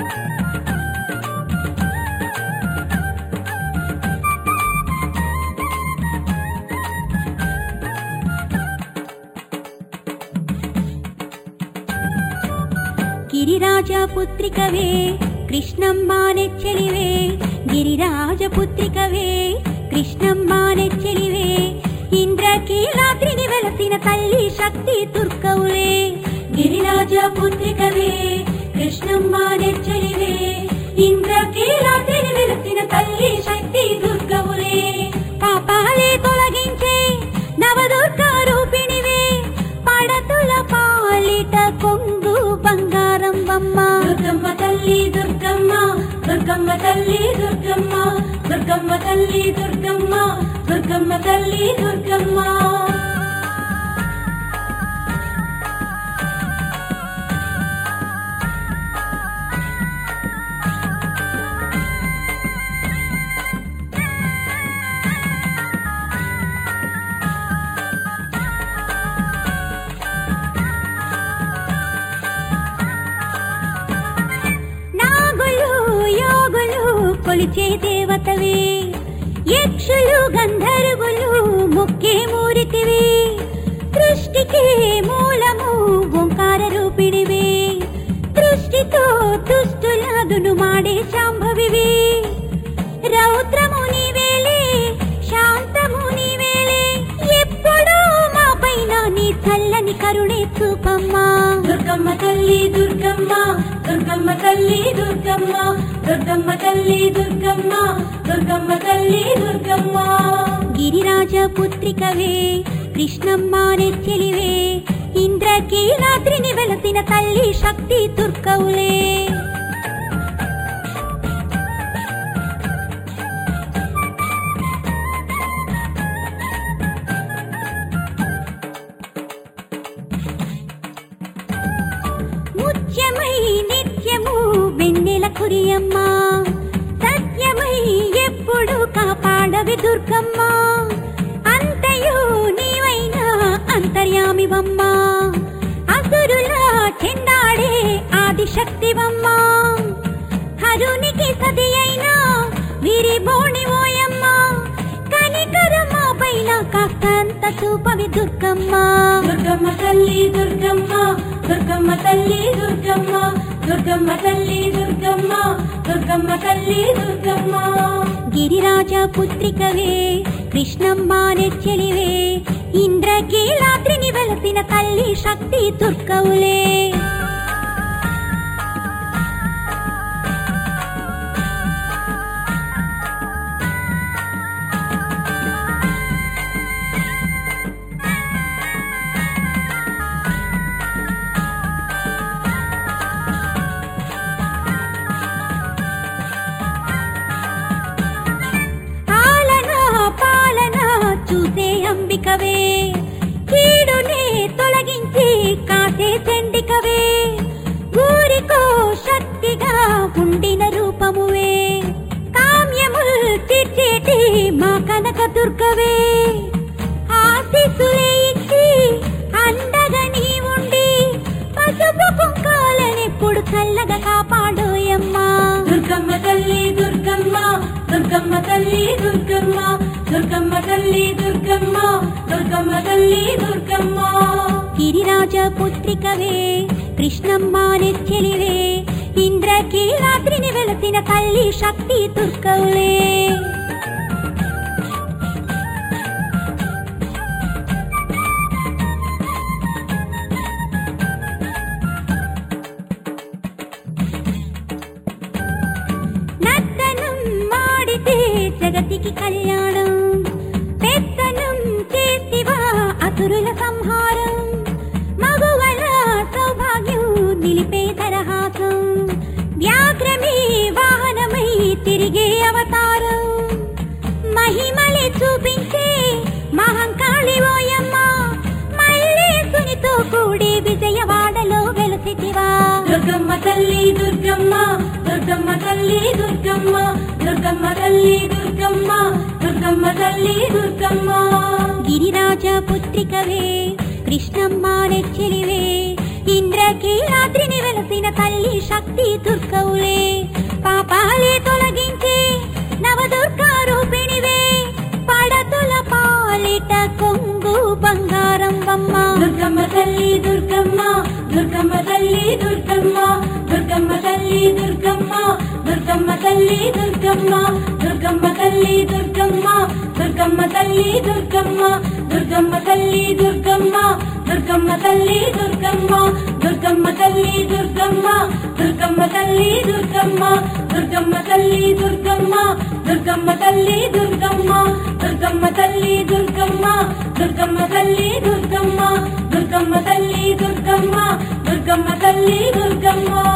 గిరిరాజ పుత్రికవే కృష్ణమ్మ నెచ్చలివే గిరిరాజ పుత్రికవే కృష్ణమ్మ నెచ్చలివే ఇంద్రకీలాద్రిని వెలసిన తల్లి శక్తి దుర్గవులే గిరిరాజ పుత్రికవే కృష్ణమ్మ నెచ్చలివే ఇంద్రకీలాద్రిని వెలసిన తల్లి శక్తి దుర్గవులే పాపాలే తొలగించే నవదుర్గా రూపిణివే పడతుల పాలిట కొంగు బంగారం బొమ్మ దుర్గమ్మ తల్లి దుర్గమ్మ దుర్గమ్మ తల్లి దుర్గమ్మ దుర్గమ్మ తల్లి దుర్గమ్మ దుర్గమ్మ తల్లి దుర్గమ్మ నాగులు యోగులు కొలిచే దేవతవే యక్షులు గంధర్వులు ముక్కే మూరితివి సృష్టికి మూలము ఓంకార రూపిణివే దృష్టితో దుష్టులాదును మాడే శాంభవివి రౌద్రము నీవేలే శాంతము నీవేలే ఎప్పుడూ మా పైన నీ చల్లని కరుణే చూపమ్మా దుర్గమ్మ తల్లి దుర్గమ్మ దుర్గమ్మ తల్లి దుర్గమ్మ దుర్గమ్మ తల్లి దుర్గమ్మ దుర్గమ్మ తల్లి దుర్గమ్మ గిరిరాజ పుత్రికవే కృష్ణమ్మ నెచ్చలివే ఇంద్రకీలాద్రిని వెలసిన తల్లి శక్తి దుర్గవులే ముత్యమై నిత్యము వెన్నెల కురియమ్మ సత్యమై ఎప్పుడు కాపాడవి దుర్గమ్మ అంతయు నీవైన అంతర్యామివమ్మ అసురుల చెండాడే ఆదిశక్తివమ్మ హరునికి సతి అయినా వీరి బోణి ఓయమ్మ కనికరమ్మ పైన కాస్తంత చూపవి దుర్గమ్మ దుర్గమ్మ తల్లి దుర్గమ్మ దుర్గమ్మ తల్లి దుర్గమ్మ దుర్గమ్మ తల్లి దుర్గమ్మ దుర్గమ్మ తల్లి దుర్గమ్మ గిరిరాజ పుత్రికవే కృష్ణమ్మ నెచ్చలివే ఇంద్రకీలాద్రిని వెలసిన తల్లి శక్తి దుర్గవులే ఆలన పాలన చూసే అంబికవే కీడునే తొలగించి కాసే చండికవే ఊరికో శక్తిగా ఉండిన రూపమువే కామ్యముల్ తీర్చేటి మా కనక దుర్గవే ఆశీస్సులే ఇచ్చి అండగా నీ ఉండి పసుపు కుంకాలనెప్పుడు చల్లగా కాపాడోయమ్మా దుర్గమ్మ తల్లి దుర్గమ్మ దుర్గమ్మ తల్లి దుర్గమ్మ దుర్గమ్మ తల్లి దుర్గమ్మ దుర్గమ్మ తల్లి దుర్గమ్మ గిరిరాజ పుత్రికవే కృష్ణమ్మ నెచ్చలివే ఇంద్రకీలాద్రిని వెలసిన తల్లి శక్తి దుర్గవులే నర్తనం మాడితే జగతికి కళ్యాణం పెత్తనం చేసివా అసురుల సంహారం మగువల సౌభాగ్యం నిలిపే తరహాసం వ్యాఘ్రమే వాహనమై తిరిగే అవతారం మహిమలే చూపించే మహంకాళి ఓయమ్మ మల్లేశునితో కూడి విజయవాడలో వెలసితివా దుర్గమ్మ తల్లి దుర్గమ్మ దుర్గమ్మ తల్లి దుర్గమ్మ దుర్గమ్మ తల్లి దుర్గమ్మ దుర్గమ్మ తల్లి దుర్గమ్మ గిరిరాజ పుత్రికవే కృష్ణమ్మ నెచ్చలివే ఇంద్రకీలాద్రిని వెలసిన తల్లి శక్తి దుర్గవులే పాపాలే తొలగించే నవదుర్గా రూపిణివే పడతుల పాలిట కొంగు బంగారం బమ్మ దుర్గమ్మ తల్లి దుర్గమ్మ దుర్గమ్మ తల్లి దుర్గమ్మ దుర్గమ్మ తల్లి దుర్గమ్మ దుర్గమ్మ తల్లి దుర్గమ్మ దుర్గమ్మ తల్లి దుర్గమ్మ దుర్గమ్మ తల్లి దుర్గమ్మ దుర్గమ్మ తల్లి దుర్గమ్మ దుర్గమ్మ తల్లి దుర్గమ్మ దుర్గమ్మ తల్లి దుర్గమ్మ దుర్గమ్మ తల్లి దుర్గమ్మ దుర్గమ్మ తల్లి దుర్గమ్మ దుర్గమ్మ తల్లి దుర్గమ్మ దుర్గమ్మ తల్లి దుర్గమ్మ దుర్గమ్మ తల్లి దుర్గమ్మ దుర్గమ్మ తల్లి దుర్గమ్మ దుర్గమ్మ తల్లి దుర్గమ్మ